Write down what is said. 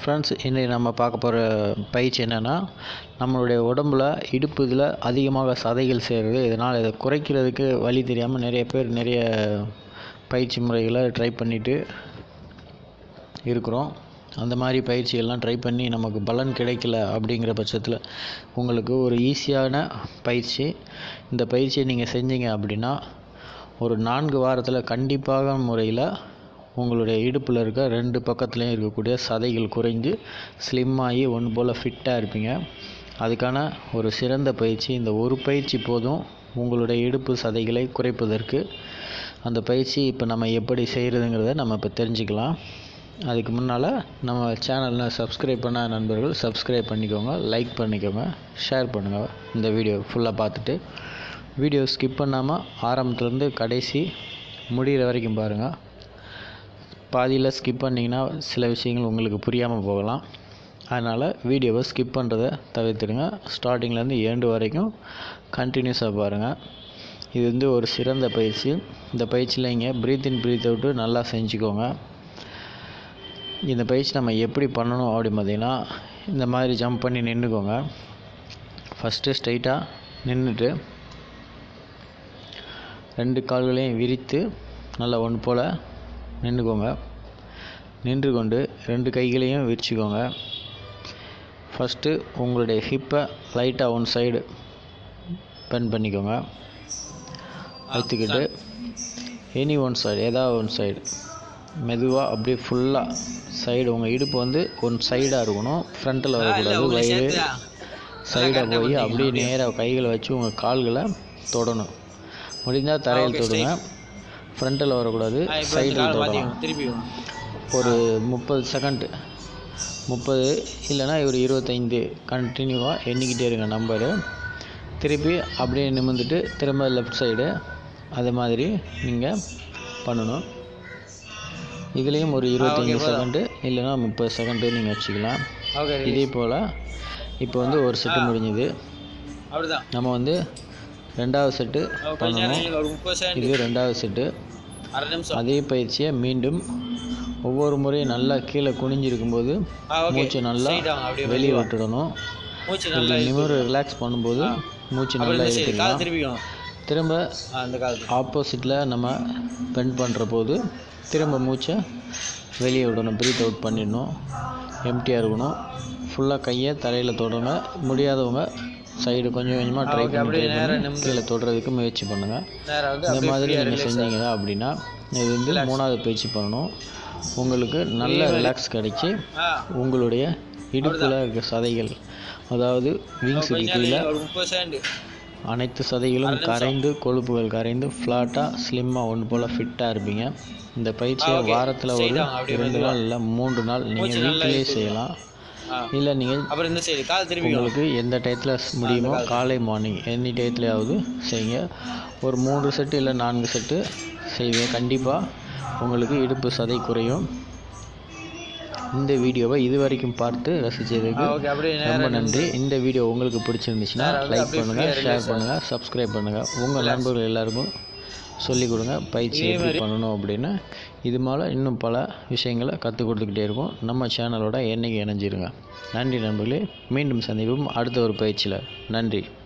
friends இன்றைக்கி நம்ம பார்க்க போகிற பயிற்சி என்னென்னா நம்மளுடைய உடம்புல இடுப்பு இதில் அதிகமாக சதைகள் சேருது இதனால் இதை குறைக்கிறதுக்கு வழி தெரியாமல் நிறைய பேர் நிறைய பயிற்சி முறைகளை ட்ரை பண்ணிட்டு இருக்கிறோம் அந்த மாதிரி பயிற்சிகள்லாம் ட்ரை பண்ணி நமக்கு பலன் கிடைக்கல அப்படிங்கிற பட்சத்தில் உங்களுக்கு ஒரு ஈஸியான பயிற்சி இந்த பயிற்சியை நீங்கள் செஞ்சீங்க அப்படின்னா ஒரு நான்கு வாரத்தில் கண்டிப்பாக முறையில் உங்களுடைய இடுப்பில் இருக்க ரெண்டு பக்கத்துலேயும் இருக்கக்கூடிய சதைகள் குறைஞ்சு ஸ்லிம் ஆகி ஒன்று போல் ஃபிட்டாக இருப்பீங்க அதுக்கான ஒரு சிறந்த பயிற்சி இந்த ஒரு பயிற்சி போதும் உங்களுடைய இடுப்பு சதைகளை குறைப்பதற்கு அந்த பயிற்சி இப்போ நம்ம எப்படி செய்கிறதுங்கிறத நம்ம இப்போ தெரிஞ்சுக்கலாம் அதுக்கு முன்னால் நம்ம சேனலில் சப்ஸ்கிரைப் பண்ண நண்பர்கள் சப்ஸ்கிரைப் பண்ணிக்கோங்க லைக் பண்ணிக்கோங்க ஷேர் பண்ணுங்கள் இந்த வீடியோ ஃபுல்லாக பார்த்துட்டு வீடியோ ஸ்கிப் பண்ணாமல் ஆரம்பத்துலேருந்து கடைசி முடிகிற வரைக்கும் பாருங்கள் பாதியில் ஸ்கிப் பண்ணிங்கன்னா சில விஷயங்கள் உங்களுக்கு புரியாமல் போகலாம் அதனால் வீடியோவை ஸ்கிப் பண்ணுறதை தவிர்த்துடுங்க ஸ்டார்டிங்லேருந்து ஏண்டு வரைக்கும் கண்டினியூஸாக பாருங்கள் இது வந்து ஒரு சிறந்த பயிற்சி இந்த பயிற்சியில் இங்கே ப்ரீத் இன் ப்ரீத் அவுட்டு நல்லா செஞ்சுக்கோங்க இந்த பயிற்சி நம்ம எப்படி பண்ணணும் அப்படின்னு பார்த்தீங்கன்னா இந்த மாதிரி ஜம்ப் பண்ணி நின்றுக்கோங்க ஃபஸ்ட்டு ஸ்ட்ரைட்டாக நின்றுட்டு ரெண்டு கால்களையும் விரித்து நல்லா ஒன்று போல் நின்றுக்கோங்க நின்று கொண்டு ரெண்டு கைகளையும் விரிச்சுக்கோங்க ஃபஸ்ட்டு உங்களுடைய ஹிப்பை லைட்டாக ஒன் சைடு பென் பண்ணிக்கோங்க வைத்துக்கிட்டு எனி ஒன் சைடு ஏதாவது ஒன் சைடு மெதுவாக அப்படியே ஃபுல்லாக சைடு உங்கள் இடுப்பு வந்து ஒன் சைடாக இருக்கணும் ஃப்ரண்ட்டில் வரக்கூடாது வயிறு சைடாக போய் அப்படியே நேராக கைகளை வச்சு உங்கள் கால்களை தொடணும் முடிந்தால் தரையில் தொடுங்க ஃப்ரண்ட்டில் வரக்கூடாது சைடில் தொடலாம் ஒரு முப்பது செகண்டு முப்பது இல்லைனா ஒரு இருபத்தைந்து கண்டினியூவாக எண்ணிக்கிட்டே இருங்க நம்பரு திருப்பி அப்படியே நிமிர்ந்துட்டு திரும்ப லெஃப்ட் சைடு அது மாதிரி நீங்கள் பண்ணணும் இதுலேயும் ஒரு இருபத்தஞ்சி செகண்டு இல்லைனா முப்பது செகண்டு நீங்கள் வச்சுக்கலாம் இதே போல் இப்போ வந்து ஒரு செட்டு முடிஞ்சுது நம்ம வந்து ரெண்டாவது செட்டு பண்ணணும் இது ரெண்டாவது செட்டு அதே பயிற்சியை மீண்டும் ஒவ்வொரு முறையும் நல்லா கீழே குனிஞ்சிருக்கும்போது மூச்சை நல்லா வெளியே விட்டுடணும் இப்படி நிமிர் ரிலாக்ஸ் பண்ணும்போது மூச்சு நல்லா இழுத்துக்கலாம் திரும்ப ஆப்போசிட்டில் நம்ம பெண்ட் பண்ணுற போது திரும்ப மூச்சை வெளியே விடணும் ப்ரீத் அவுட் பண்ணிடணும் எம்டியாக இருக்கணும் ஃபுல்லாக கையை தரையில் தொடங்க முடியாதவங்க சைடு கொஞ்சம் கொஞ்சமாக ட்ரை பண்ணி ட்ரை பண்ணி கீழே தொடுறதுக்கு முயற்சி பண்ணுங்கள் இந்த மாதிரி நீங்கள் செஞ்சீங்க அப்படின்னா இது வந்து மூணாவது பயிற்சி பண்ணணும் உங்களுக்கு நல்ல ரிலாக்ஸ் கிடைச்சி உங்களுடைய இடுப்பில் இருக்க சதைகள் அதாவது விங்ஸுக்கு கீழே அனைத்து சதைகளும் கரைந்து கொழுப்புகள் கரைந்து ஃப்ளாட்டாக ஸ்லிம்மாக ஒன்று போல் ஃபிட்டாக இருப்பீங்க இந்த பயிற்சியை வாரத்தில் ஒரு இரண்டு நாள் இல்லை மூன்று நாள் நீங்கள் வீட்டிலேயே செய்யலாம் இல்லை நீங்கள் உங்களுக்கு எந்த டயத்தில் முடியுமோ காலை மார்னிங் எனி டயத்துலையாவது செய்யுங்க ஒரு மூன்று செட்டு இல்லை நான்கு செட்டு செய்வீங்க கண்டிப்பாக உங்களுக்கு இடுப்பு சதை குறையும் இந்த வீடியோவை இது வரைக்கும் பார்த்து ரசித்ததுக்கு ரொம்ப நன்றி இந்த வீடியோ உங்களுக்கு பிடிச்சிருந்துச்சுன்னா லைக் பண்ணுங்கள் ஷேர் பண்ணுங்கள் சப்ஸ்கிரைப் பண்ணுங்கள் உங்கள் நண்பர்கள் எல்லாருக்கும் சொல்லிக் கொடுங்க பயிற்சி எப்படி பண்ணணும் அப்படின்னு இது மேலே இன்னும் பல விஷயங்களை கற்றுக் கொடுத்துக்கிட்டே இருக்கும் நம்ம சேனலோட என்னைக்கு இணைஞ்சிருங்க நன்றி நண்பர்களே மீண்டும் சந்திப்போம் அடுத்த ஒரு பயிற்சியில் நன்றி